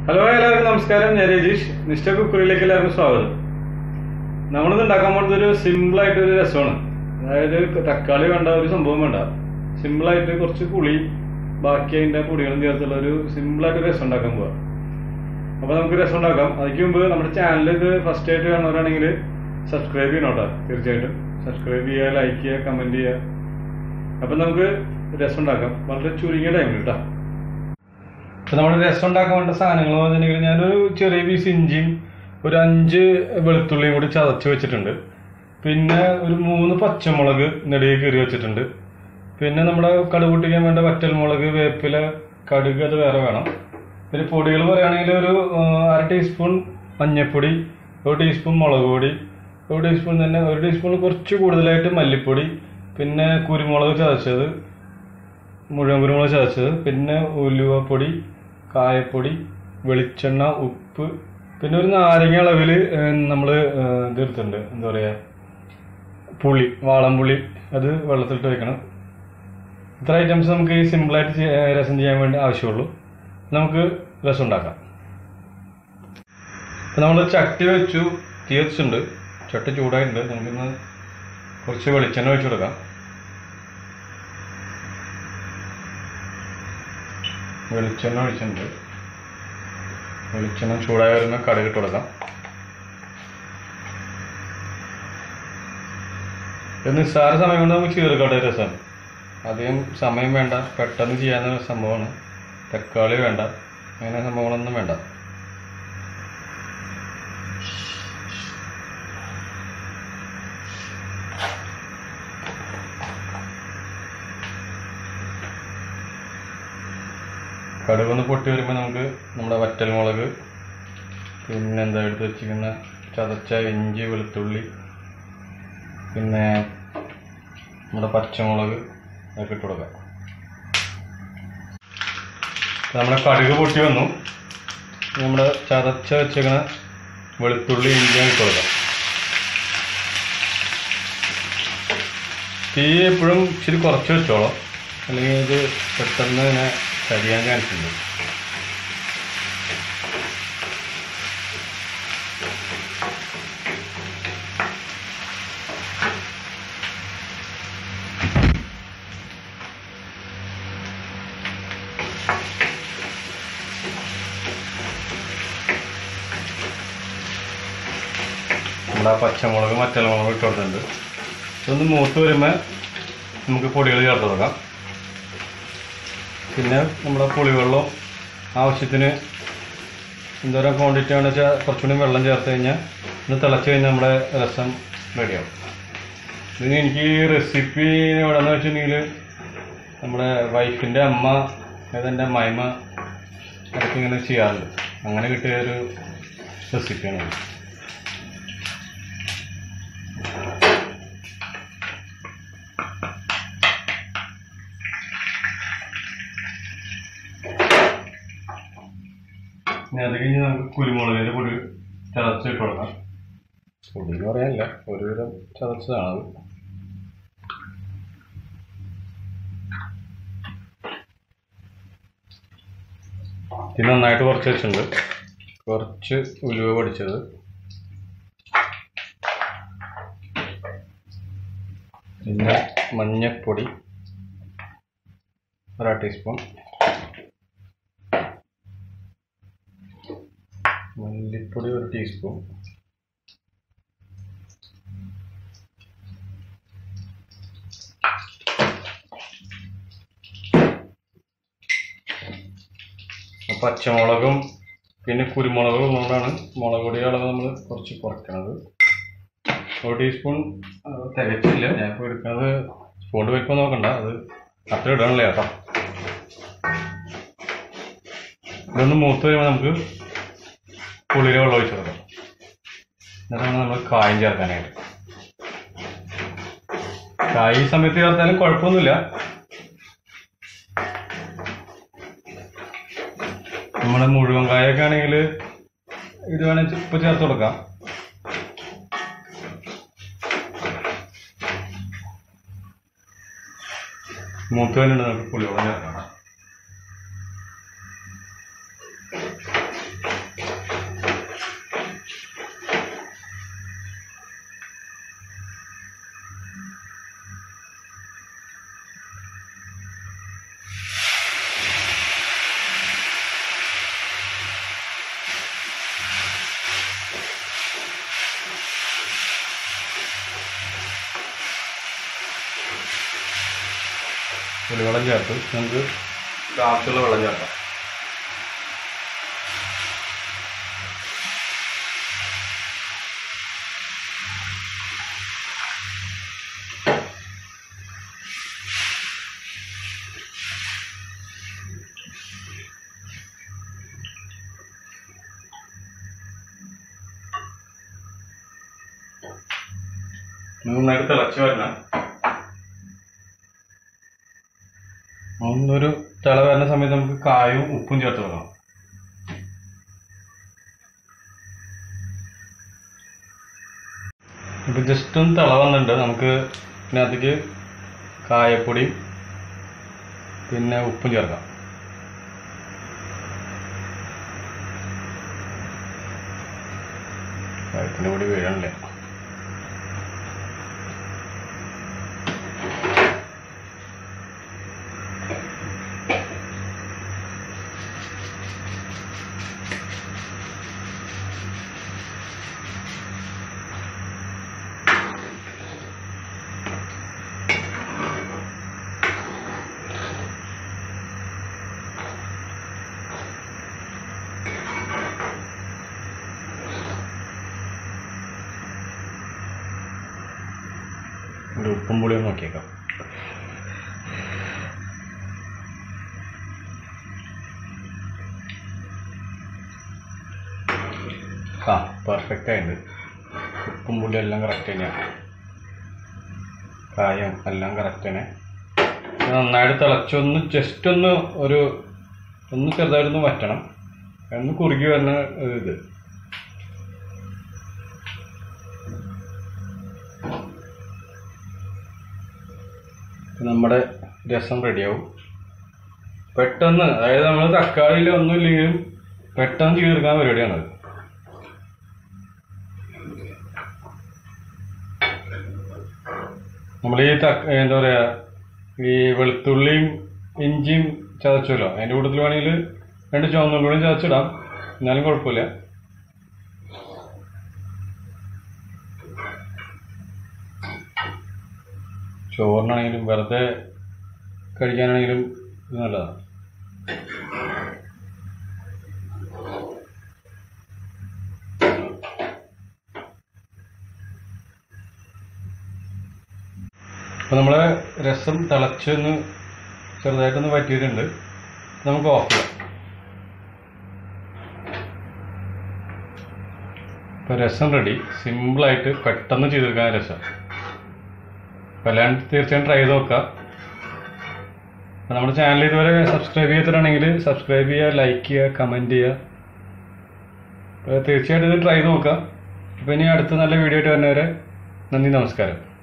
Hello എല്ലാവർക്കും നമസ്കാരം ഞാൻ രജീഷ് നിഷ്ഠ കുക്കറിലേക്ക് എല്ലാവർക്കും സ്വാഗതം നമ്മളിത് ഉണ്ടാക്കാൻ പോകുന്നത് ഒരു സിമ്പിൾ ആയിട്ട് ഒരു രസമാണ് അതായത് തക്കാളി വേണ്ട ഒരു സംഭവം വേണ്ട സിമ്പിൾ ആയിട്ട് കുറച്ച് പുളി ബാക്കി അതിന്റെ പൊടികളും ചേർത്തുള്ള ഒരു സിമ്പിൾ ആയിട്ട് രസം ഉണ്ടാക്കാൻ പോവാ അപ്പൊ നമുക്ക് രസം ഉണ്ടാക്കാം അതിക്ക് മുമ്പ് നമ്മുടെ ചാനൽ ഇത് ഫസ്റ്റ് ആയിട്ട് കാണുന്നവരാണെങ്കിൽ സബ്സ്ക്രൈബ് ചെയ്യണം കേട്ടോ തീർച്ചയായിട്ടും സബ്സ്ക്രൈബ് ചെയ്യുക ലൈക്ക് ചെയ്യുക കമന്റ് ചെയ്യുക അപ്പൊ നമുക്ക് രസം ഉണ്ടാക്കാം വളരെ ചുരുങ്ങിയ ടൈമിൽ കേട്ടോ ഇപ്പൊ നമ്മൾ രസം ഉണ്ടാക്കാൻ വേണ്ട സാധനങ്ങൾ എന്ന് പറഞ്ഞിട്ടുണ്ടെങ്കിൽ ഞാനൊരു ചെറിയ പീസ് ഇഞ്ചിയും ഒരു അഞ്ച് വെളുത്തുള്ളിയും കൂടി ചതച്ച് വെച്ചിട്ടുണ്ട് പിന്നെ ഒരു മൂന്ന് പച്ചമുളക് നെടുകെ കീറി വെച്ചിട്ടുണ്ട് പിന്നെ നമ്മുടെ കടുക് പൊട്ടിക്കാൻ വേണ്ട വറ്റൽമുളക് വേപ്പില കടുക് അത് വേറെ വേണം പിന്നെ പൊടികൾ പറയുകയാണെങ്കിൽ ഒരു ആ, അര ടീസ്പൂൺ മഞ്ഞൾപ്പൊടി ഒരു ടീസ്പൂൺ മുളക് പൊടി ഒരു ടീസ്പൂൺ തന്നെ ഒരു ടീസ്പൂൺ കുറച്ച് കൂടുതലായിട്ട് മല്ലിപ്പൊടി പിന്നെ കുരുമുളക് ചതച്ചത് മുഴുവൻ കുരുമുളക് ചതച്ചത് പിന്നെ ഉലുവപ്പൊടി കായപ്പൊടി വെളിച്ചെണ്ണ ഉപ്പ് പിന്നെ ഒരു നാരങ്ങ അളവിൽ നമ്മൾ ഇത് എടുത്തിട്ടുണ്ട് എന്താ പറയുക പുളി വാളംപുളി അത് വെള്ളത്തിലിട്ട് വെക്കണം ഇത്ര ഐറ്റംസ് നമുക്ക് ഈ സിമ്പിളായിട്ട് ചെയ്യ- രസം ചെയ്യാൻ വേണ്ടി ആവശ്യമുള്ളൂ നമുക്ക് രസം ഉണ്ടാക്കാം ഇപ്പം നമ്മൾ ചട്ടി വെച്ചു തീ വെച്ചിട്ടുണ്ട് ചട്ടി ചൂടായിട്ടുണ്ട് നമുക്കിന്ന് കുറച്ച് വെളിച്ചെണ്ണ ഒഴിച്ചു കൊടുക്കാം വെളിച്ചെണ്ണ ഒഴിച്ചിട്ടുണ്ട് വെളിച്ചെണ്ണ ചൂടായി വരുന്ന കടുക് ഇട്ട് കൊടുക്കാം ഇത് നിസ്സാര സമയം കൊണ്ട് നമുക്ക് ചീർക്കട്ടെ രസം അധികം സമയം വേണ്ട പെട്ടെന്ന് ചെയ്യാവുന്ന ഒരു സംഭവമാണ് തക്കാളി വേണ്ട അങ്ങനെ സംഭവങ്ങളൊന്നും വേണ്ട കടുകൊന്ന് പൊട്ടി വരുമ്പോൾ നമുക്ക് നമ്മുടെ വറ്റൽമുളക് പിന്നെ എന്താ എടുത്ത് വെച്ചിരിക്കുന്ന ചതച്ച ഇഞ്ചി വെളുത്തുള്ളി പിന്നെ നമ്മുടെ പച്ചമുളക് അതൊക്കെ ഇട്ട് കൊടുക്കാം ഇപ്പൊ നമ്മുടെ കടുക് പൊട്ടി വന്നു നമ്മുടെ ചതച്ച വെച്ചിരിക്കുന്ന വെളുത്തുള്ളി ഇഞ്ചി ഇട്ട് കൊടുക്കാം തീ എപ്പോഴും ഇച്ചിരി കുറച്ച് വെച്ചോളാം അല്ലെങ്കിൽ ഇത് പെട്ടെന്ന് ഇങ്ങനെ കരിയാൻ ചാൻസുണ്ട് നമ്മുടെ ആ പച്ചമുളക് മറ്റൽമുളക് ഇട്ട് കൊടുത്തിട്ടുണ്ട് ഇതൊന്ന് മൂത്ത് വരുമ്പോൾ നമുക്ക് പൊടികൾ ചേർത്ത് കൊടുക്കാം പിന്നെ നമ്മുടെ പുളിവെള്ളം ആവശ്യത്തിന് എന്തോരം ക്വാണ്ടിറ്റി ആണെന്ന് വെച്ചാൽ കുറച്ചുകൂടി വെള്ളം ചേർത്ത് കഴിഞ്ഞാൽ ഇത് തിളച്ച് കഴിഞ്ഞാൽ നമ്മുടെ രസം റെഡിയാവും ഇതിന് എനിക്ക് ഈ റെസിപ്പി എവിടെയെന്ന് വെച്ചിട്ടുണ്ടെങ്കിൽ നമ്മുടെ വൈഫിൻ്റെ അമ്മ അതെൻ്റെ മൈമ അതൊക്കെ ഇങ്ങനെ ചെയ്യാറുണ്ട് അങ്ങനെ കിട്ടിയ ഒരു റെസിപ്പിയാണ് ഇത്. ഇനി അത് കഴിഞ്ഞ് നമുക്ക് കുരുമുളകിൻ്റെ പൊടി ചതച്ചിട്ട് കൊടുക്കാം പൊടി എന്ന് പറയാനില്ല ഒരുവിധം ചതച്ചതാണത് ഇത് നന്നായിട്ട് കുറച്ച് വെച്ചിട്ടുണ്ട് കുറച്ച് ഉലുവ പൊടിച്ചത് പിന്നെ മഞ്ഞൾപ്പൊടി ഒരാ ടീസ്പൂൺ മല്ലിപ്പൊടി ഒരു ടീസ്പൂൺ പച്ചമുളകും പിന്നെ കുരുമുളകും ഉള്ളതുകൊണ്ടാണ് മുളക് പൊടിയുടെ അളവ് നമ്മൾ കുറച്ച് കുറയ്ക്കണത് ഒരു ടീസ്പൂൺ ആ, തികച്ചില്ല ഞാൻ ഇപ്പോൾ എടുക്കുന്നത് സ്പൂൺ വലിപ്പം നോക്കണ്ട അത് അത്ര ഇടണല്ലേ കേട്ടോ ഇതൊന്ന് മൂത്ത് വരുമ്പോൾ നമുക്ക് പുളിയിലെ വെള്ളം ഒഴിച്ച് കൊടുക്കാം എന്നിട്ടാണ് നമ്മൾ കായം ചേർക്കാനായിട്ട് കായ ഈ സമയത്ത് ചേർത്താലും കുഴപ്പമൊന്നുമില്ല നമ്മുടെ മുഴുവൻ കായൊക്കെ ആണെങ്കിൽ ഇത് വേണമെങ്കിൽ ഇപ്പൊ ചേർത്ത് കൊടുക്കാം മൂത്ത് വരുന്നുണ്ട് നമുക്ക് പുളിവെള്ളം ചേർക്കാം പുളിവെള്ളം ചേർത്ത് നമുക്ക് ആവശ്യമുള്ള വെള്ളം ചേർക്കാം നന്നായിട്ട് തിളച്ച് വരണം ഒന്നൊരു തിള വരുന്ന സമയത്ത് നമുക്ക് കായും ഉപ്പും ചേർത്ത് വെക്കണം ഇപ്പൊ ജസ്റ്റ് ഒന്ന് തിള വന്നിട്ടുണ്ട് നമുക്ക് ഇതിനകത്തേക്ക് കായപ്പൊടിയും പിന്നെ ഉപ്പും ചേർക്കാം കായത്തിന്റെ പൊടി വീഴണില്ല ഒരു ഉപ്പും പുളിയും നോക്കിയേക്കാം ആ പെർഫെക്റ്റ് ആയിട്ടുണ്ട് ഉപ്പും പുളിയും എല്ലാം കറക്റ്റ് തന്നെയാണ് കായം എല്ലാം കറക്റ്റ് തന്നെ ഇത് നന്നായിട്ട് തിളച്ചൊന്ന് ജസ്റ്റ് ഒന്ന് ഒരു ഒന്ന് ചെറുതായിട്ടൊന്ന് വറ്റണം ഒന്ന് കുറുകി വരുന്ന ഒരു ഇത് നമ്മുടെ രസം റെഡിയാവും പെട്ടെന്ന് അതായത് നമ്മൾ തക്കാളിയിൽ ഒന്നും ഇല്ലെങ്കിലും പെട്ടെന്ന് ചെയ്തെടുക്കാൻ പരിപാടിയാണത് നമ്മൾ ഈ തക്ക എന്താ പറയാ ഈ വെളുത്തുള്ളിയും ഇഞ്ചിയും ചതച്ചല്ലോ അതിന്റെ കൂട്ടത്തിൽ വേണമെങ്കിൽ രണ്ട് ചുവന്നുള്ളിയും ചതച്ചിടാം എന്നാലും കുഴപ്പമില്ല ചോറിനാണെങ്കിലും വെറുതെ കഴിക്കാനാണെങ്കിലും ഇത് നല്ലതാണ് അപ്പോൾ നമ്മളെ രസം തിളച്ചൊന്ന് ചെറുതായിട്ടൊന്ന് വറ്റിയിട്ടുണ്ട് നമുക്ക് ഓഫ് ചെയ്യാം ഇപ്പോൾ രസം റെഡി സിമ്പിളായിട്ട് പെട്ടെന്ന് ചെയ്തെടുക്കാൻ രസം അപ്പോൾ എല്ലാവരും തീർച്ചയായും ട്രൈ ചെയ്ത് നോക്കുക അപ്പോൾ നമ്മുടെ ചാനൽ ഇതുവരെ സബ്സ്ക്രൈബ് ചെയ്തിട്ടാണെങ്കിൽ സബ്സ്ക്രൈബ് ചെയ്യുക ലൈക്ക് ചെയ്യുക കമൻറ്റ് ചെയ്യുക അപ്പോൾ തീർച്ചയായിട്ടും ഇത് ട്രൈ ചെയ്ത് നോക്കുക അപ്പോൾ ഇനി അടുത്ത നല്ല വീഡിയോ ആയിട്ട് വരുന്നവരെ നന്ദി നമസ്കാരം